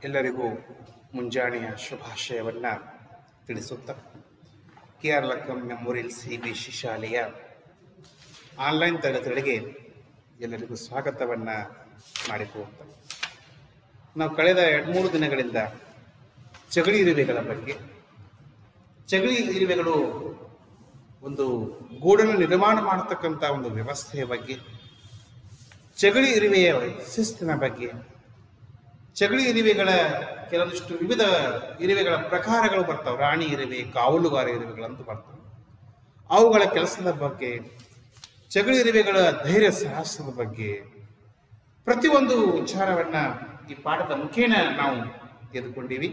ಎಲ್ಲರಿಗೂ ಮುಂಜಾನೆಯ ಶುಭಾಶಯವನ್ನು ತಿಳಿಸುತ್ತಾ K R Lakkam memorial C B C ಶಾಲೆಯ ಆನ್ಲೈನ್ ತರಗತಿಗಳಿಗೆ ಎಲ್ಲರಿಗೂ ಸ್ವಾಗತವನ್ನು ಮಾಡಿಕೊಳ್ಳುತ್ತಾ ನಾವು ಕಳೆದ ಎರಡು ಮೂರು ದಿನಗಳಿಂದ ಚಗಳಿ ಇರುವೆಗಳ ಬಗ್ಗೆ ಚಗಳಿ ಇರುವೆಗಳು ಒಂದು ಗೂಡನ್ನು ನಿರ್ಮಾಣ ಮಾಡತಕ್ಕಂಥ ಒಂದು ವ್ಯವಸ್ಥೆಯ ಬಗ್ಗೆ ಚಗಳಿ ಇರುವೆಯ ಶಿಸ್ತಿನ ಬಗ್ಗೆ ಚಗಳಿ ಇರುವೆಗಳ ಕೆಲವೊಂದಿಷ್ಟು ವಿವಿಧ ಇರುವೆಗಳ ಪ್ರಕಾರಗಳು ಬರ್ತಾವೆ ರಾಣಿ ಇರುವೆ ಕಾವಲುಗಾರ ಇರುವೆಗಳಂತ ಬರ್ತವೆ ಅವುಗಳ ಕೆಲಸದ ಬಗ್ಗೆ ಚಗಳಿ ಇರುವೆಗಳ ಧೈರ್ಯ ಸಾಹಸದ ಬಗ್ಗೆ ಪ್ರತಿಯೊಂದು ವಿಚಾರವನ್ನ ಈ ಪಾಠದ ಮುಖೇನ ನಾವು ತೆಗೆದುಕೊಂಡಿವಿ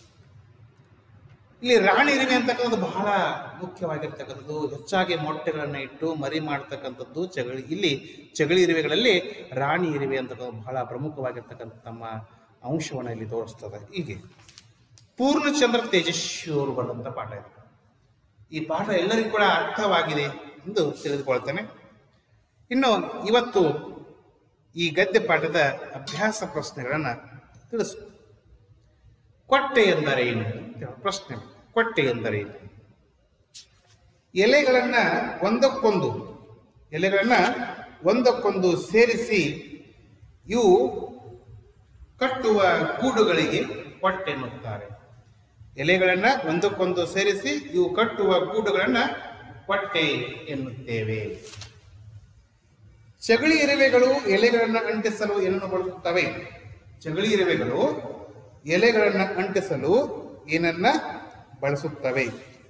ಇಲ್ಲಿ ರಾಣಿ ಇರುವೆ ಅಂತಕ್ಕಂಥದ್ದು ಬಹಳ ಮುಖ್ಯವಾಗಿರ್ತಕ್ಕಂಥದ್ದು ಹೆಚ್ಚಾಗಿ ಮೊಟ್ಟೆಗಳನ್ನ ಇಟ್ಟು ಮರಿ ಮಾಡ್ತಕ್ಕಂಥದ್ದು ಚಗಳಿ ಇಲ್ಲಿ ಚಗಳಿ ಇರುವೆಗಳಲ್ಲಿ ರಾಣಿ ಇರುವೆ ಅಂತಕ್ಕಂಥ ಬಹಳ ಪ್ರಮುಖವಾಗಿರ್ತಕ್ಕಂಥ ತಮ್ಮ ಅಂಶವನ್ನು ಇಲ್ಲಿ ತೋರಿಸ್ತದೆ ಹೀಗೆ ಪೂರ್ಣಚಂದ್ರ ತೇಜಸ್ವಿ ಅವರು ಬರೆದಂಥ ಪಾಠ ಇದು ಈ ಪಾಠ ಎಲ್ಲರಿಗೂ ಕೂಡ ಅರ್ಥವಾಗಿದೆ ಎಂದು ತಿಳಿದುಕೊಳ್ತೇನೆ ಇನ್ನು ಇವತ್ತು ಈ ಗದ್ಯ ಪಾಠದ ಅಭ್ಯಾಸ ಪ್ರಶ್ನೆಗಳನ್ನು ತಿಳಿಸು ಕೊಟ್ಟೆ ಎಂದರೆ ಏನು ಪ್ರಶ್ನೆ ಕೊಟ್ಟೆ ಎಂದರೆ ಏನು ಎಲೆಗಳನ್ನ ಒಂದಕ್ಕೊಂದು ಎಲೆಗಳನ್ನ ಒಂದಕ್ಕೊಂದು ಸೇರಿಸಿ ಇವು ಕಟ್ಟುವ ಗೂಡುಗಳಿಗೆ ಕೊಟ್ಟೆ ಎನ್ನುತ್ತಾರೆ ಎಲೆಗಳನ್ನ ಒಂದಕ್ಕೊಂದು ಸೇರಿಸಿ ಇವು ಕಟ್ಟುವ ಗೂಡುಗಳನ್ನ ಕೊಟ್ಟೆ ಎನ್ನುತ್ತೇವೆ ಚಗಳಿ ಇರುವೆಗಳು ಎಲೆಗಳನ್ನ ಅಂಟಿಸಲು ಏನನ್ನು ಬಳಸುತ್ತವೆ ಚಗಳಿ ಇರುವೆಗಳು ಎಲೆಗಳನ್ನ ಅಂಟಿಸಲು ಏನನ್ನ ಬಳಸುತ್ತವೆ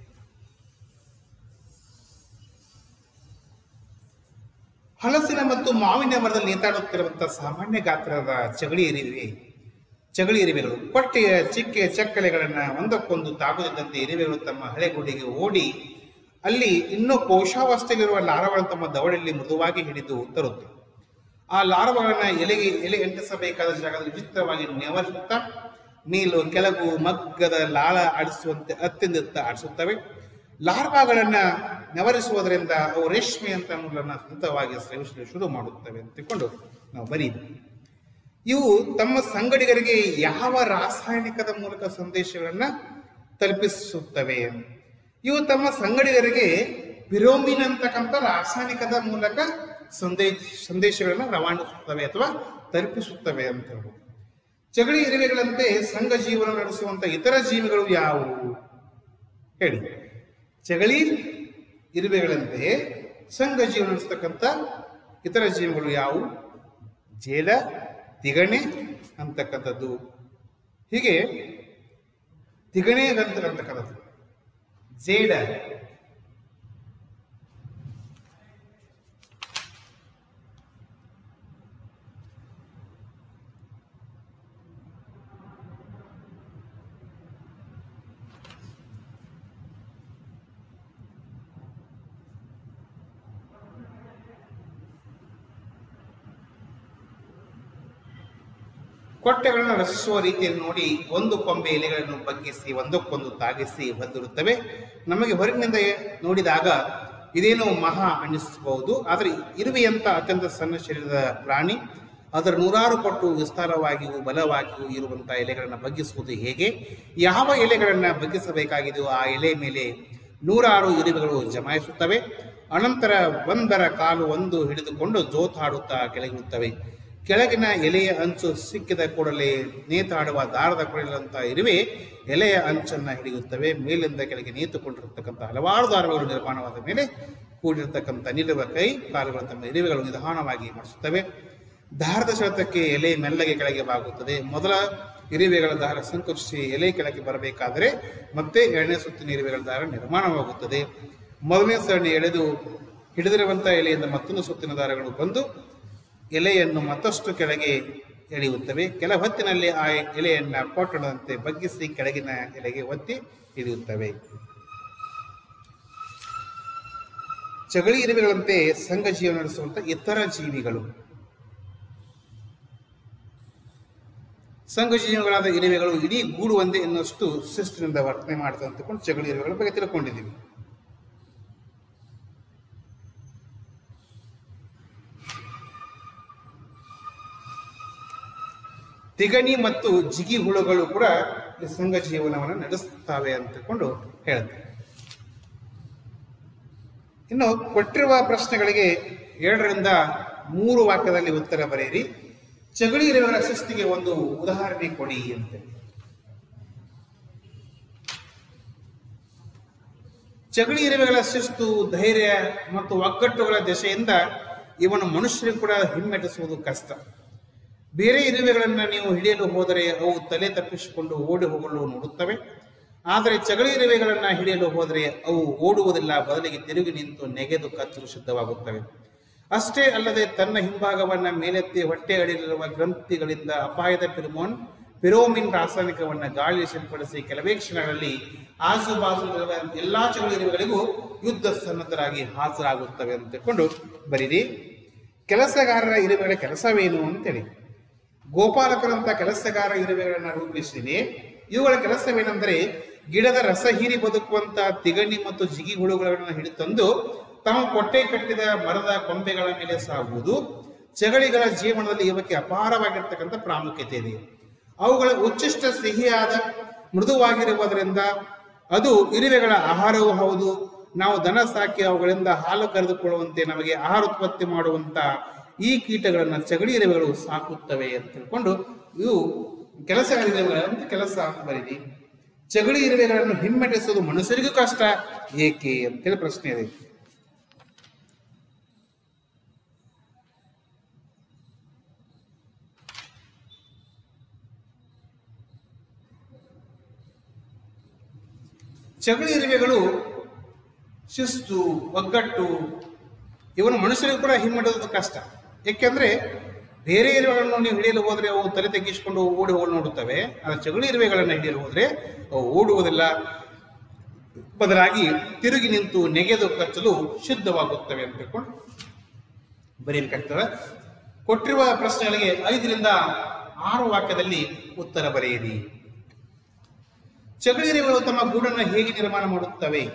ಹಲಸಿನ ಮತ್ತು ಮಾವಿನ ಮರದಲ್ಲಿ ನೇತಾಡುತ್ತಿರುವಂತಹ ಸಾಮಾನ್ಯ ಗಾತ್ರದ ಚಗಳಿ ಇರಿವೆ ಚಗಳಿ ಇರುವೆಗಳು ಕೊಟ್ಟೆಯ ಚಿಕ್ಕೆ ಚಕ್ಕಲೆಗಳನ್ನ ಒಂದಕ್ಕೊಂದು ತಾಗುತ್ತಿದ್ದಂತೆ ಇರುವೆಗಳು ತಮ್ಮ ಹಳೆಗುಡಿಗೆ ಓಡಿ ಅಲ್ಲಿ ಇನ್ನೂ ಕೋಶಾವಸ್ಥೆಯಲ್ಲಿರುವ ಲಾರಗಳನ್ನು ತಮ್ಮ ದವಡೆಯಲ್ಲಿ ಮೃದುವಾಗಿ ಹಿಡಿದು ತರುತ್ತವೆ ಆ ಲಾರ್ವಗಳನ್ನ ಎಲೆಗೆ ಎಲೆ ಅಂಟಿಸಬೇಕಾದ ಜಾಗದಲ್ಲಿ ವಿಚಿತ್ರವಾಗಿ ನೆವರಿಸುತ್ತಾ ಮೇಲು ಕೆಳಗು ಮಗ್ಗದ ಲಾಳ ಆಡಿಸುವಂತೆ ಅತ್ಯಂತ ಆಡಿಸುತ್ತವೆ ಲಾರ್ವಾಗಳನ್ನ ನೆವರಿಸುವುದರಿಂದ ಅವು ರೇಷ್ಮೆ ಅಂತ ಅನ್ನೋದನ್ನ ಸ್ವಂತವಾಗಿ ಸೇವಿಸಲು ಶುರು ಮಾಡುತ್ತವೆ ಅಂತ ತಿಳ್ಕೊಂಡು ನಾವು ಬರೀತೀವಿ ಇವು ತಮ್ಮ ಸಂಗಡಿಗರಿಗೆ ಯಾವ ರಾಸಾಯನಿಕದ ಮೂಲಕ ಸಂದೇಶಗಳನ್ನ ತಲುಪಿಸುತ್ತವೆ ಇವು ತಮ್ಮ ಸಂಗಡಿಗರಿಗೆ ಪಿರೋಮಿನ್ ಅಂತಕ್ಕಂಥ ರಾಸಾಯನಿಕದ ಮೂಲಕ ಸಂದೇಶ ಸಂದೇಶಗಳನ್ನ ರವಾನಿಸುತ್ತವೆ ಅಥವಾ ತಲುಪಿಸುತ್ತವೆ ಅಂತ ಹೇಳ್ಬೋದು ಚಗಳಿ ಇರುವೆಗಳಂತೆ ಸಂಘ ಜೀವನ ನಡೆಸುವಂತ ಇತರ ಜೀವಿಗಳು ಯಾವುವು ಹೇಳಿ ಚಗಳಿ ಇರುವೆಗಳಂತೆ ಸಂಘ ಜೀವನ ನಡೆಸ್ತಕ್ಕಂಥ ಇತರ ಜೀವಿಗಳು ಯಾವುವು ಜೇಡ ತಿಗಣೆ ಅಂತಕ್ಕಂಥದ್ದು ಹೀಗೆ ತಿಗಣೆ ಅಂತಕ್ಕಂಥದ್ದು ಜೇಡ ಕೊಟ್ಟೆಗಳನ್ನು ರಚಿಸುವ ರೀತಿಯಲ್ಲಿ ನೋಡಿ ಒಂದು ಕೊಂಬೆ ಎಲೆಗಳನ್ನು ಬಗ್ಗಿಸಿ ಒಂದಕ್ಕೊಂದು ತಾಗಿಸಿ ಬಂದಿರುತ್ತವೆ ನಮಗೆ ಹೊರಗಿನಿಂದ ನೋಡಿದಾಗ ಇದೇನೋ ಮಹಾ ಅನ್ನಿಸಬಹುದು ಆದರೆ ಇರುವೆಯಂತ ಅತ್ಯಂತ ಸಣ್ಣ ಶರೀರದ ಪ್ರಾಣಿ ಅದರ ನೂರಾರು ಪಟ್ಟು ವಿಸ್ತಾರವಾಗಿಯೂ ಬಲವಾಗಿಯೂ ಇರುವಂತಹ ಎಲೆಗಳನ್ನು ಬಗ್ಗಿಸುವುದು ಹೇಗೆ ಯಾವ ಎಲೆಗಳನ್ನು ಬಗ್ಗಿಸಬೇಕಾಗಿದೆಯೋ ಆ ಎಲೆ ಮೇಲೆ ನೂರಾರು ಇರುವೆಗಳು ಜಮಾಯಿಸುತ್ತವೆ ಅನಂತರ ಒಂದರ ಕಾಲು ಒಂದು ಹಿಡಿದುಕೊಂಡು ಜೋತಾಡುತ್ತಾ ಕೆಳಗಿರುತ್ತವೆ ಕೆಳಗಿನ ಎಲೆಯ ಅಂಚು ಸಿಕ್ಕಿದ ಕೂಡಲೇ ನೇತಾಡುವ ದಾರದ ಕೊಡಲಂತ ಇರುವೆ ಎಲೆಯ ಅಂಚನ್ನ ಹಿಡಿಯುತ್ತವೆ ಮೇಲಿಂದ ಕೆಳಗೆ ನೇತುಕೊಂಡಿರತಕ್ಕಂಥ ಹಲವಾರು ದಾರಗಳು ನಿರ್ಮಾಣವಾದ ಮೇಲೆ ಕೂಡಿರತಕ್ಕಂಥ ನಿಲ್ಲುವ ಕೈ ಕಾಲುಗಳು ತಮ್ಮ ಇರುವೆಗಳು ನಿಧಾನವಾಗಿ ಮಾಡಿಸುತ್ತವೆ ದಾರದ ಸೆಳೆತಕ್ಕೆ ಎಲೆ ಮೆಲ್ಲಗೆ ಕೆಳಗೆ ಬಾಗುತ್ತದೆ ಮೊದಲ ಇರುವೆಗಳ ದಾರ ಸಂಕುಚಿಸಿ ಎಲೆ ಕೆಳಗೆ ಬರಬೇಕಾದರೆ ಮತ್ತೆ ಎರಡನೇ ಸುತ್ತಿನ ಇರುವೆಗಳ ದಾರ ನಿರ್ಮಾಣವಾಗುತ್ತದೆ ಮೊದಲನೇ ಸರಣಿ ಎಳೆದು ಹಿಡಿದಿರುವಂತಹ ಎಲೆಯಿಂದ ಮತ್ತೊಂದು ಸುತ್ತಿನ ದಾರಗಳು ಬಂದು ಎಲೆಯನ್ನು ಮತ್ತಷ್ಟು ಕೆಳಗೆ ಎಳೆಯುತ್ತವೆ ಕೆಲ ಹೊತ್ತಿನಲ್ಲಿ ಆ ಎಲೆಯನ್ನ ಪೊಟ್ಟಣದಂತೆ ಬಗ್ಗಿಸಿ ಕೆಳಗಿನ ಎಲೆಗೆ ಒತ್ತಿ ಹಿಡಿಯುತ್ತವೆ ಚಗಳಿ ಇರುವೆಗಳಂತೆ ಸಂಘ ಜೀವನ ನಡೆಸುವಂತ ಇತರ ಜೀವಿಗಳು ಸಂಘ ಜೀವಿಗಳಾದ ಇರುವೆಗಳು ಇಡೀ ಗೂಡು ಒಂದೇ ಎನ್ನುವಷ್ಟು ಶಿಸ್ತಿನಿಂದ ವರ್ತನೆ ಮಾಡ್ತದೆ ಅಂತಕೊಂಡು ಚಗಳಿ ಇರುವೆಗಳ ಬಗ್ಗೆ ತಿಳ್ಕೊಂಡಿದ್ದೀವಿ ತಿಗಣಿ ಮತ್ತು ಜಿಗಿ ಹುಳುಗಳು ಕೂಡ ಈ ಸಂಘ ಜೀವನವನ್ನು ನಡೆಸುತ್ತವೆ ಅಂತಕೊಂಡು ಹೇಳುತ್ತೆ ಇನ್ನು ಕೊಟ್ಟಿರುವ ಪ್ರಶ್ನೆಗಳಿಗೆ ಎರಡರಿಂದ ಮೂರು ವಾಕ್ಯದಲ್ಲಿ ಉತ್ತರ ಬರೆಯಿರಿ ಚಗಳಿ ಇರುವವರ ಶಿಸ್ತಿಗೆ ಒಂದು ಉದಾಹರಣೆ ಕೊಡಿ ಅಂತ ಚಗಳಿ ಇರುವೆಗಳ ಶಿಸ್ತು ಧೈರ್ಯ ಮತ್ತು ಒಗ್ಗಟ್ಟುಗಳ ದೆಸೆಯಿಂದ ಇವನು ಮನುಷ್ಯರಿಗೆ ಕೂಡ ಹಿಮ್ಮೆಟ್ಟಿಸುವುದು ಕಷ್ಟ ಬೇರೆ ಇರುವೆಗಳನ್ನ ನೀವು ಹಿಡಿಯಲು ಹೋದರೆ ಅವು ತಲೆ ತಪ್ಪಿಸಿಕೊಂಡು ಓಡಿ ಹೋಗಲು ನೋಡುತ್ತವೆ ಆದರೆ ಚಗಳಿ ಇರುವೆಗಳನ್ನ ಹಿಡಿಯಲು ಹೋದರೆ ಅವು ಓಡುವುದಿಲ್ಲ ಬದಲಿಗೆ ತಿರುಗಿ ನಿಂತು ನೆಗೆದು ಕಚ್ಚಲು ಸಿದ್ಧವಾಗುತ್ತವೆ ಅಷ್ಟೇ ಅಲ್ಲದೆ ತನ್ನ ಹಿಂಭಾಗವನ್ನ ಮೇಲೆತ್ತಿ ಹೊಟ್ಟೆ ಅಡಿಯಲ್ಲಿರುವ ಗ್ರಂಥಿಗಳಿಂದ ಅಪಾಯದ ಪಿರುಮೋನ್ ಪಿರೋಮಿನ್ ರಾಸಾಯನಿಕವನ್ನ ಗಾಳಿ ಸಿಂಪಡಿಸಿ ಕೆಲವೇ ಕ್ಷಣಗಳಲ್ಲಿ ಆಜುಬಾಜು ಇರುವ ಎಲ್ಲಾ ಚಗಳಿ ಇರುವೆಗಳಿಗೂ ಯುದ್ಧ ಸನ್ನದ್ಧರಾಗಿ ಹಾಜರಾಗುತ್ತವೆ ಅಂತ ತಿಳ್ಕೊಂಡು ಬರೀರಿ ಕೆಲಸಗಾರರ ಇರುವೆಗಳ ಕೆಲಸವೇನು ಅಂತೇಳಿ ಗೋಪಾಲಕರಂತ ಕೆಲಸಗಾರ ಇರುವೆಗಳನ್ನ ರೂಪಿಸಿದೆ ಇವುಗಳ ಕೆಲಸವೇನೆಂದರೆ ಗಿಡದ ರಸ ಹೀರಿ ಬದುಕುವಂತ ತಿಗಣಿ ಮತ್ತು ಜಿಗಿ ಹುಳುಗಳನ್ನು ಹಿಡಿತಂದು ತಮ್ಮ ಕೊಟ್ಟೆ ಕಟ್ಟಿದ ಮರದ ಕೊಂಬೆಗಳ ಮೇಲೆ ಸಾಗುವುದು ಚಗಳಿಗಳ ಜೀವನದಲ್ಲಿ ಇವಕ್ಕೆ ಅಪಾರವಾಗಿರ್ತಕ್ಕಂಥ ಪ್ರಾಮುಖ್ಯತೆ ಇದೆ ಅವುಗಳ ಉಚ್ಚಿಷ್ಟ ಸಿಹಿಯಾದ ಮೃದುವಾಗಿರುವುದರಿಂದ ಅದು ಇರುವೆಗಳ ಆಹಾರವೂ ಹೌದು ನಾವು ದನ ಸಾಕಿ ಅವುಗಳಿಂದ ಹಾಲು ಕರೆದುಕೊಳ್ಳುವಂತೆ ನಮಗೆ ಆಹಾರ ಉತ್ಪತ್ತಿ ಮಾಡುವಂತ ಈ ಕೀಟಗಳನ್ನ ಚಗಳಿ ಇರುವೆಗಳು ಸಾಕುತ್ತವೆ ಅಂತ ತಿಳ್ಕೊಂಡು ಇವು ಕೆಲಸ ಇರುವೆಗಳಂತ ಕೆಲಸ ಅಂತ ಬರೀರಿ ಚಗಳಿ ಇರುವೆಗಳನ್ನು ಹಿಮ್ಮೆಟ್ಟಿಸುವುದು ಮನುಷ್ಯರಿಗೂ ಕಷ್ಟ ಏಕೆ ಅಂತೇಳಿ ಪ್ರಶ್ನೆ ಇದೆ ಚಗಳಿ ಇರುವೆಗಳು ಶಿಸ್ತು ಒಗ್ಗಟ್ಟು ಇವನು ಮನುಷ್ಯರಿಗೂ ಕೂಡ ಹಿಮ್ಮೆಟ್ಟೋದು ಕಷ್ಟ ಏಕೆಂದ್ರೆ ಬೇರೆ ಇರುವೆಗಳನ್ನು ನೀವು ಹಿಡಿಯಲು ಹೋದ್ರೆ ಅವು ತಲೆ ತಗ್ಗಿಸಿಕೊಂಡು ಓಡಿ ಹೋಗಲು ನೋಡುತ್ತವೆ ಆದರೆ ಚಗಳಿ ಇರುವೆಗಳನ್ನು ಹಿಡಿಯಲು ಹೋದ್ರೆ ಅವು ಓಡುವುದಿಲ್ಲ ಬದಲಾಗಿ ತಿರುಗಿ ನಿಂತು ನೆಗೆದು ಕಚ್ಚಲು ಸಿದ್ಧವಾಗುತ್ತವೆ ಅಂತ ತಿಳ್ಕೊಂಡು ಬರೆಯಬೇಕಾಗ್ತದೆ ಕೊಟ್ಟಿರುವ ಪ್ರಶ್ನೆಗಳಿಗೆ ಐದರಿಂದ ಆರು ವಾಕ್ಯದಲ್ಲಿ ಉತ್ತರ ಬರೆಯಿರಿ ಚಗಳಿರುವೆಗಳು ತಮ್ಮ ಗೂಡನ್ನು ಹೇಗೆ ನಿರ್ಮಾಣ ಮಾಡುತ್ತವೆ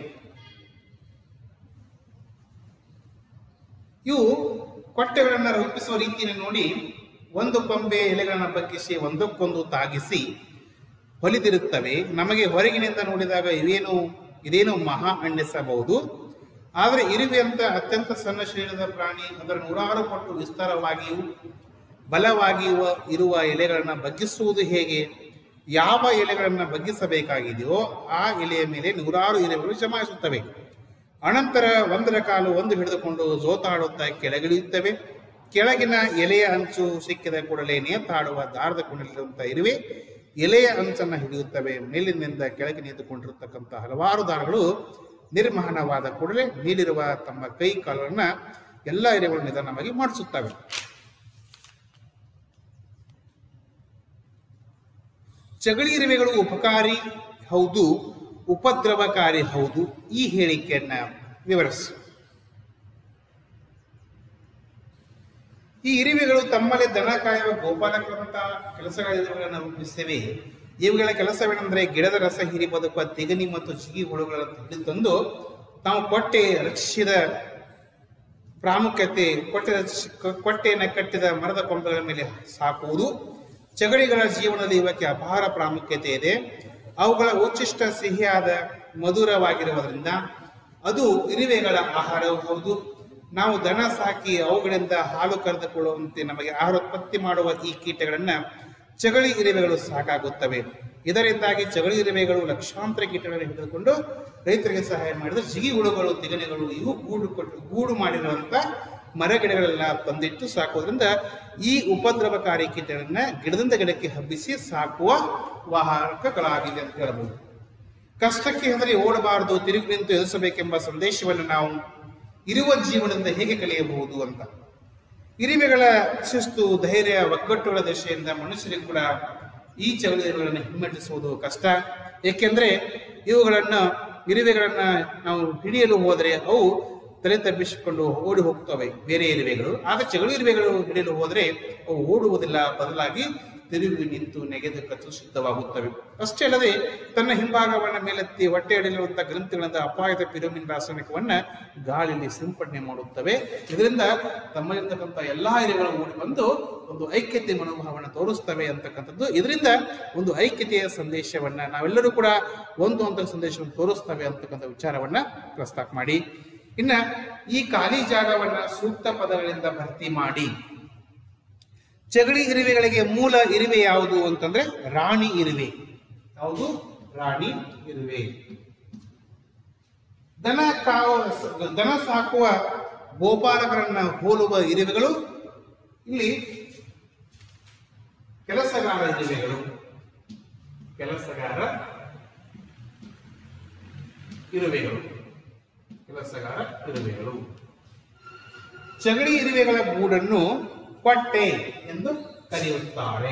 ಇವು ಕೊಟ್ಟೆಗಳನ್ನು ರೂಪಿಸುವ ರೀತಿಯನ್ನು ನೋಡಿ ಒಂದು ಕೊಂಬೆ ಎಲೆಗಳನ್ನು ಬಗ್ಗಿಸಿ ಒಂದಕ್ಕೊಂದು ತಾಗಿಸಿ ಹೊಲಿದಿರುತ್ತವೆ ನಮಗೆ ಹೊರಗಿನಿಂದ ನೋಡಿದಾಗ ಇವೇನು ಇದೇನು ಮಹಾ ಅನ್ನಿಸಬಹುದು ಆದರೆ ಇರುವೆ ಅಂತ ಅತ್ಯಂತ ಸಣ್ಣ ಶರೀರದ ಪ್ರಾಣಿ ಅದರ ನೂರಾರು ಪಟ್ಟು ವಿಸ್ತಾರವಾಗಿಯೂ ಬಲವಾಗಿರುವ ಇರುವ ಎಲೆಗಳನ್ನು ಬಗ್ಗಿಸುವುದು ಹೇಗೆ ಯಾವ ಎಲೆಗಳನ್ನು ಬಗ್ಗಿಸಬೇಕಾಗಿದೆಯೋ ಆ ಎಲೆಯ ಮೇಲೆ ನೂರಾರು ಎಲೆಗಳು ಜಮಾಯಿಸುತ್ತವೆ ಅನಂತರ ಒಂದರ ಕಾಲು ಒಂದು ಹಿಡಿದುಕೊಂಡು ಜೋತಾಡುತ್ತಾ ಕೆಳಗಿಳಿಯುತ್ತವೆ ಕೆಳಗಿನ ಎಲೆಯ ಅಂಚು ಸಿಕ್ಕಿದ ಕೂಡಲೇ ನೇತಾಡುವ ದಾರದ ಕುಣಿಲಿರುವಂತ ಇರುವೆ ಎಲೆಯ ಅಂಚನ್ನ ಹಿಡಿಯುತ್ತವೆ ಮೇಲಿನಿಂದ ಕೆಳಗೆ ನಿಂತುಕೊಂಡಿರತಕ್ಕಂಥ ಹಲವಾರು ದಾರಗಳು ನಿರ್ಮಾಣವಾದ ಕೂಡಲೇ ನೀಡಿರುವ ತಮ್ಮ ಕೈ ಕಾಲುಗಳನ್ನ ಎಲ್ಲ ಎಲೆಗಳು ನಿಧಾನವಾಗಿ ಮಾಡಿಸುತ್ತವೆ ಚಗಳಿ ಇರುವೆಗಳು ಉಪಕಾರಿ ಹೌದು ಉಪದ್ರವಕಾರಿ ಹೌದು ಈ ಹೇಳಿಕೆಯನ್ನ ವಿವರಿಸಿ ಈ ಇರುವೆಗಳು ತಮ್ಮಲ್ಲಿ ದನ ಕಾಯುವ ಗೋಪಾಲಕರಂತ ಕೆಲಸಗಳನ್ನು ರೂಪಿಸಿವೆ ಇವುಗಳ ಕೆಲಸವೇನೆಂದರೆ ಗಿಡದ ರಸ ಹೀರಿ ಬದುಕುವ ತಿಗನಿ ಮತ್ತು ಚಿಗಿ ಹುಳುಗಳನ್ನು ಹಿಡಿದು ತಂದು ತಾವು ಕೊಟ್ಟೆ ರಕ್ಷಿಸಿದ ಪ್ರಾಮುಖ್ಯತೆ ಕೊಟ್ಟೆ ರಕ್ಷಿ- ಕೊಟ್ಟೆಯನ್ನು ಕಟ್ಟಿದ ಮರದ ಕೊಂಬೆಗಳ ಮೇಲೆ ಸಾಕುವುದು ಚಗಡಿಗಳ ಜೀವನದಲ್ಲಿ ಇವಕ್ಕೆ ಅಪಾರ ಪ್ರಾಮುಖ್ಯತೆ ಇದೆ ಅವುಗಳ ಉಚ್ಚಿಷ್ಟ ಸಿಹಿಯಾದ ಮಧುರವಾಗಿರುವುದರಿಂದ ಅದು ಇರುವೆಗಳ ಆಹಾರವೂ ಹೌದು ನಾವು ದನ ಸಾಕಿ ಅವುಗಳಿಂದ ಹಾಲು ಕರೆದುಕೊಳ್ಳುವಂತೆ ನಮಗೆ ಆಹಾರ ಉತ್ಪತ್ತಿ ಮಾಡುವ ಈ ಕೀಟಗಳನ್ನ ಚಗಳಿ ಇರುವೆಗಳು ಸಾಕಾಗುತ್ತವೆ ಇದರಿಂದಾಗಿ ಚಗಳಿ ಇರುವೆಗಳು ಲಕ್ಷಾಂತರ ಕೀಟಗಳನ್ನು ಹಿಡಿದುಕೊಂಡು ರೈತರಿಗೆ ಸಹಾಯ ಮಾಡಿದ್ರೆ ಜಿಗಿ ಹುಳುಗಳು ತಿಗಣೆಗಳು ಇವು ಗೂಡು ಕೊಟ್ಟು ಗೂಡು ಮಾಡಿರುವಂತ ಮರಗಿಡಗಳೆಲ್ಲ ತಂದಿಟ್ಟು ಸಾಕೋದ್ರಿಂದ ಈ ಉಪದ್ರವಕಾರಿ ಕೀಟಗಳನ್ನ ಗಿಡದಿಂದ ಗಿಡಕ್ಕೆ ಹಬ್ಬಿಸಿ ಸಾಕುವ ವಾಹಕಗಳಾಗಿದೆ ಅಂತ ಹೇಳಬಹುದು ಕಷ್ಟಕ್ಕೆ ಹೆದರಿ ಓಡಬಾರದು ತಿರುಗಿ ನಿಂತು ಎದುರಿಸಬೇಕೆಂಬ ಸಂದೇಶವನ್ನು ನಾವು ಇರುವ ಜೀವನದಿಂದ ಹೇಗೆ ಕಲಿಯಬಹುದು ಅಂತ ಇರುವೆಗಳ ಶಿಸ್ತು ಧೈರ್ಯ ಒಗ್ಗಟ್ಟುಗಳ ದಶೆಯಿಂದ ಮನುಷ್ಯರಿಗೆ ಕೂಡ ಈ ಚವಳಿಗಳನ್ನು ಹಿಮ್ಮೆಟ್ಟಿಸುವುದು ಕಷ್ಟ ಏಕೆಂದ್ರೆ ಇವುಗಳನ್ನ ಇರುವೆಗಳನ್ನ ನಾವು ಹಿಡಿಯಲು ಹೋದರೆ ಅವು ತಲೆ ತಬ್ಬಿಸಿಕೊಂಡು ಓಡಿ ಹೋಗ್ತವೆ ಬೇರೆ ಇರುವೆಗಳು ಆಗ ಚಗಳು ಇರುವೆಗಳು ಹಿಡಿಯಲು ಹೋದರೆ ಅವು ಓಡುವುದಿಲ್ಲ ಬದಲಾಗಿ ತಿರುಗಿ ನಿಂತು ನೆಗೆದು ಕಚ್ಚಲು ಸಿದ್ಧವಾಗುತ್ತವೆ ಅಷ್ಟೇ ಅಲ್ಲದೆ ತನ್ನ ಹಿಂಭಾಗವನ್ನ ಮೇಲೆತ್ತಿ ಹೊಟ್ಟೆಯಲ್ಲಿರುವಂತಹ ಗ್ರಂಥಿಗಳಿಂದ ಅಪಾಯದ ಪಿರೋಮಿನ್ ರಾಸಾಯನಿಕವನ್ನ ಗಾಳಿಯಲ್ಲಿ ಸಿಂಪಡಣೆ ಮಾಡುತ್ತವೆ ಇದರಿಂದ ತಮ್ಮಲ್ಲಿರ್ತಕ್ಕಂಥ ಎಲ್ಲಾ ಇರುಗಳು ಓಡಿ ಬಂದು ಒಂದು ಐಕ್ಯತೆ ಮನೋಭಾವನ ತೋರಿಸ್ತವೆ ಅಂತಕ್ಕಂಥದ್ದು ಇದರಿಂದ ಒಂದು ಐಕ್ಯತೆಯ ಸಂದೇಶವನ್ನ ನಾವೆಲ್ಲರೂ ಕೂಡ ಒಂದು ಅಂತ ಸಂದೇಶವನ್ನು ತೋರಿಸ್ತವೆ ಅಂತಕ್ಕಂಥ ವಿಚಾರವನ್ನ ಪ್ರಸ್ತಾಪ ಮಾಡಿ ಇನ್ನ ಈ ಖಾಲಿ ಜಾಗವನ್ನ ಸೂಕ್ತ ಪದಗಳಿಂದ ಭರ್ತಿ ಮಾಡಿ ಚಗಳಿ ಇರುವೆಗಳಿಗೆ ಮೂಲ ಇರುವೆ ಯಾವುದು ಅಂತಂದ್ರೆ ರಾಣಿ ಇರುವೆ ಯಾವುದು ರಾಣಿ ಇರುವೆ ದನ ಕಾವ ದನ ಸಾಕುವ ಗೋಪಾಲಕರನ್ನ ಹೋಲುವ ಇರುವೆಗಳು ಇಲ್ಲಿ ಕೆಲಸಗಾರ ಇರುವೆಗಳು ಕೆಲಸಗಾರ ಇರುವೆಗಳು ಕೆಲಸಗಾರ ಇರುವೆಗಳು ಚಗಡಿ ಇರುವೆಗಳ ಗೂಡನ್ನು ಕೊಟ್ಟೆ ಎಂದು ಕರೆಯುತ್ತಾರೆ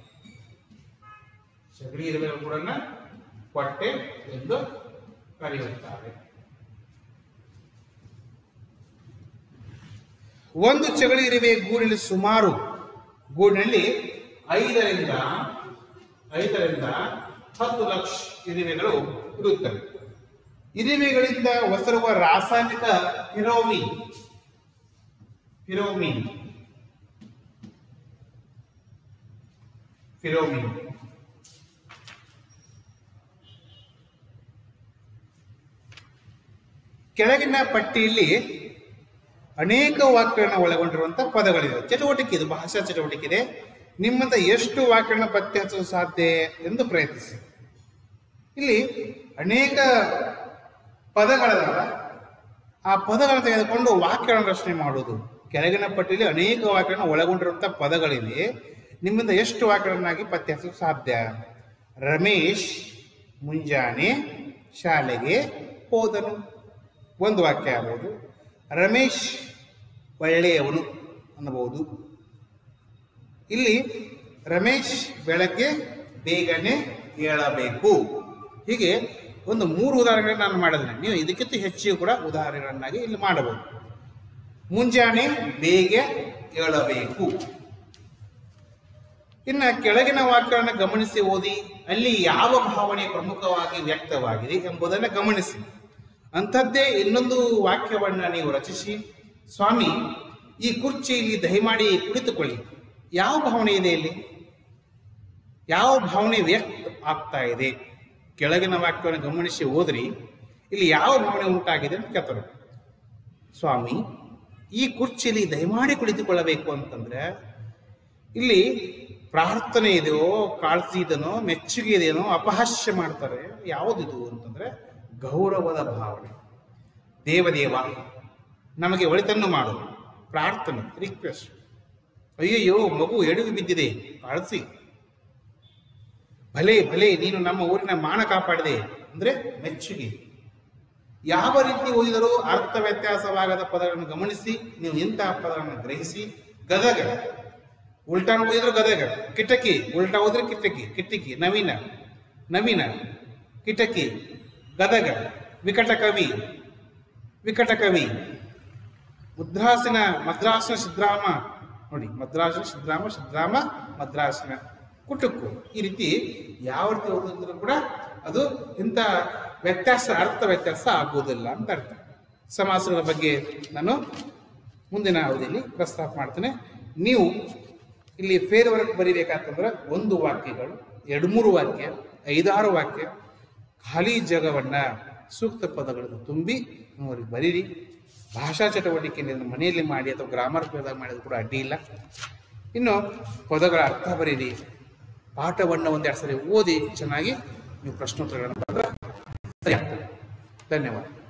ಚಗಡಿ ಇರುವೆಗಳ ಗೂಡನ್ನ ಕೊಟ್ಟೆ ಎಂದು ಕರೆಯುತ್ತಾರೆ ಒಂದು ಚಗಳಿ ಇರುವೆ ಗೂಡಿನಲ್ಲಿ ಸುಮಾರು ಗೂಡಿನಲ್ಲಿ ಐದರಿಂದ ಐದರಿಂದ ಹತ್ತು ಲಕ್ಷ ಇರುವೆಗಳು ಇರುತ್ತವೆ ಇರುವೆಗಳಿಂದ ಒಸರುವ ರಾಸಾಯನಿಕ ಫಿರೋಮಿನ್ ಫಿರೋಮಿನ್ ಫಿರೋಮಿನ್ ಕೆಳಗಿನ ಪಟ್ಟಿಯಲ್ಲಿ ಅನೇಕ ವಾಕ್ಯಗಳನ್ನ ಒಳಗೊಂಡಿರುವಂತಹ ಪದಗಳಿವೆ ಚಟುವಟಿಕೆ ಇದು ಭಾಷಾ ಚಟುವಟಿಕೆ ಇದೆ ನಿಮ್ಮಿಂದ ಎಷ್ಟು ವಾಕ್ಯಗಳನ್ನ ಪತ್ತೆ ಹಚ್ಚಲು ಸಾಧ್ಯ ಎಂದು ಪ್ರಯತ್ನಿಸಿ ಇಲ್ಲಿ ಅನೇಕ ಪದಗಳಲ್ಲ ಆ ಪದಗಳನ್ನು ತೆಗೆದುಕೊಂಡು ವಾಕ್ಯಗಳನ್ನು ರಚನೆ ಮಾಡುವುದು ಕೆಳಗಿನ ಪಟ್ಟಿಯಲ್ಲಿ ಅನೇಕ ವಾಕ್ಯಗಳನ್ನು ಒಳಗೊಂಡಿರುವಂತಹ ಪದಗಳಿವೆ ನಿಮ್ಮಿಂದ ಎಷ್ಟು ವಾಕ್ಯಗಳನ್ನಾಗಿ ಪತ್ತೆ ಹಚ್ಚಲು ಸಾಧ್ಯ ರಮೇಶ್ ಮುಂಜಾನೆ ಶಾಲೆಗೆ ಹೋದನು ಒಂದು ವಾಕ್ಯ ಆಗ್ಬೋದು ರಮೇಶ್ ಒಳ್ಳೆಯವನು ಅನ್ನಬಹುದು ಇಲ್ಲಿ ರಮೇಶ್ ಬೆಳಗ್ಗೆ ಬೇಗನೆ ಏಳಬೇಕು ಹೀಗೆ ಒಂದು ಮೂರು ಉದಾಹರಣೆಗಳನ್ನು ನಾನು ಮಾಡಿದ್ದೇನೆ ನೀವು ಇದಕ್ಕಿಂತ ಹೆಚ್ಚಿಗೆ ಕೂಡ ಉದಾಹರಣೆಗಳನ್ನಾಗಿ ಇಲ್ಲಿ ಮಾಡಬಹುದು ಮುಂಜಾನೆ ಬೇಗ ಏಳಬೇಕು ಇನ್ನು ಕೆಳಗಿನ ವಾಕ್ಯಗಳನ್ನು ಗಮನಿಸಿ ಓದಿ ಅಲ್ಲಿ ಯಾವ ಭಾವನೆ ಪ್ರಮುಖವಾಗಿ ವ್ಯಕ್ತವಾಗಿದೆ ಎಂಬುದನ್ನು ಗಮನಿಸಿ ಅಂಥದ್ದೇ ಇನ್ನೊಂದು ವಾಕ್ಯವನ್ನ ನೀವು ರಚಿಸಿ ಸ್ವಾಮಿ ಈ ಕುರ್ಚಿಯಲ್ಲಿ ದಯಮಾಡಿ ಕುಳಿತುಕೊಳ್ಳಿ ಯಾವ ಭಾವನೆ ಇದೆ ಇಲ್ಲಿ ಯಾವ ಭಾವನೆ ವ್ಯಕ್ತ ಆಗ್ತಾ ಇದೆ ಕೆಳಗಿನ ವಾಕ್ಯವನ್ನು ಗಮನಿಸಿ ಓದ್ರಿ ಇಲ್ಲಿ ಯಾವ ಭಾವನೆ ಉಂಟಾಗಿದೆ ಅಂತ ಕೇಳ್ತಾರೆ ಸ್ವಾಮಿ ಈ ಕುರ್ಚಿಯಲ್ಲಿ ದಯಮಾಡಿ ಕುಳಿತುಕೊಳ್ಳಬೇಕು ಅಂತಂದ್ರೆ ಇಲ್ಲಿ ಪ್ರಾರ್ಥನೆ ಇದೆಯೋ ಕಾಳಜಿ ಇದೆನೋ ಮೆಚ್ಚುಗೆ ಇದೆಯೋ ಅಪಹಾಸ್ಯ ಮಾಡ್ತಾರೆ ಯಾವುದಿದು ಅಂತಂದ್ರೆ ಗೌರವದ ಭಾವನೆ ದೇವದೇವ ನಮಗೆ ಒಳಿತನ್ನು ಮಾಡು ಪ್ರಾರ್ಥನೆ ರಿಕ್ವೆಸ್ಟ್ ಅಯ್ಯಯ್ಯೋ ಮಗು ಎಡವಿ ಬಿದ್ದಿದೆ ಕಾಳಿಸಿ ಭಲೆ ಭಲೆ ನೀನು ನಮ್ಮ ಊರಿನ ಮಾನ ಕಾಪಾಡಿದೆ ಅಂದ್ರೆ ಮೆಚ್ಚುಗೆ ಯಾವ ರೀತಿ ಓದಿದರೂ ಅರ್ಥ ವ್ಯತ್ಯಾಸವಾಗದ ಪದಗಳನ್ನು ಗಮನಿಸಿ ನೀವು ಇಂತಹ ಪದಗಳನ್ನು ಗ್ರಹಿಸಿ ಗದಗ ಉಲ್ಟಾ ಓದಿದ್ರು ಗದಗ ಕಿಟಕಿ ಉಲ್ಟಾ ಓದಿದ್ರೆ ಕಿಟಕಿ ಕಿಟಕಿ ನವೀನ ನವೀನ ಕಿಟಕಿ ಗದಗ ವಿಕಟ ಕವಿ ವಿಕಟ ಕವಿ ಮುದ್ರಾಸಿನ ಮದ್ರಾಸಿನ ಸಿದ್ರಾಮ ನೋಡಿ ಮದ್ರಾಸಿನ ಸಿದ್ರಾಮ ಸಿದ್ರಾಮ ಮದ್ರಾಸಿನ ಕುಟುಕು ಈ ರೀತಿ ಯಾವ ರೀತಿ ಓದಿದ್ರು ಕೂಡ ಅದು ಇಂಥ ವ್ಯತ್ಯಾಸ ಅರ್ಥ ವ್ಯತ್ಯಾಸ ಆಗುವುದಿಲ್ಲ ಅಂತ ಅರ್ಥ ಸಮಾಸಗಳ ಬಗ್ಗೆ ನಾನು ಮುಂದಿನ ಅವಧಿಯಲ್ಲಿ ಪ್ರಸ್ತಾಪ ಮಾಡ್ತೇನೆ ನೀವು ಇಲ್ಲಿ ಫೇರ್ ವರ್ಕ್ ಬರಿಬೇಕಾತಂದ್ರೆ ಒಂದು ವಾಕ್ಯಗಳು ಎರಡು ಮೂರು ವಾಕ್ಯ ಐದಾರು ವಾಕ್ಯ ಖಾಲಿ ಜಾಗವನ್ನ ಸೂಕ್ತ ಪದಗಳನ್ನು ತುಂಬಿ ನೀವು ಅವ್ರಿಗೆ ಬರೀರಿ ಭಾಷಾ ಚಟುವಟಿಕೆ ನೀವು ಮನೆಯಲ್ಲಿ ಮಾಡಿ ಅಥವಾ ಗ್ರಾಮರ್ ಪದ ಮಾಡಿದ್ರು ಕೂಡ ಅಡ್ಡಿ ಇಲ್ಲ ಇನ್ನು ಪದಗಳ ಅರ್ಥ ಬರೀರಿ ಪಾಠವನ್ನು ಒಂದೆರಡು ಸರಿ ಓದಿ ಚೆನ್ನಾಗಿ ನೀವು ಪ್ರಶ್ನೋತ್ತರಗಳನ್ನು ಬರೆದ್ರೆ ಸರಿ ಆಗ್ತದೆ ಧನ್ಯವಾದ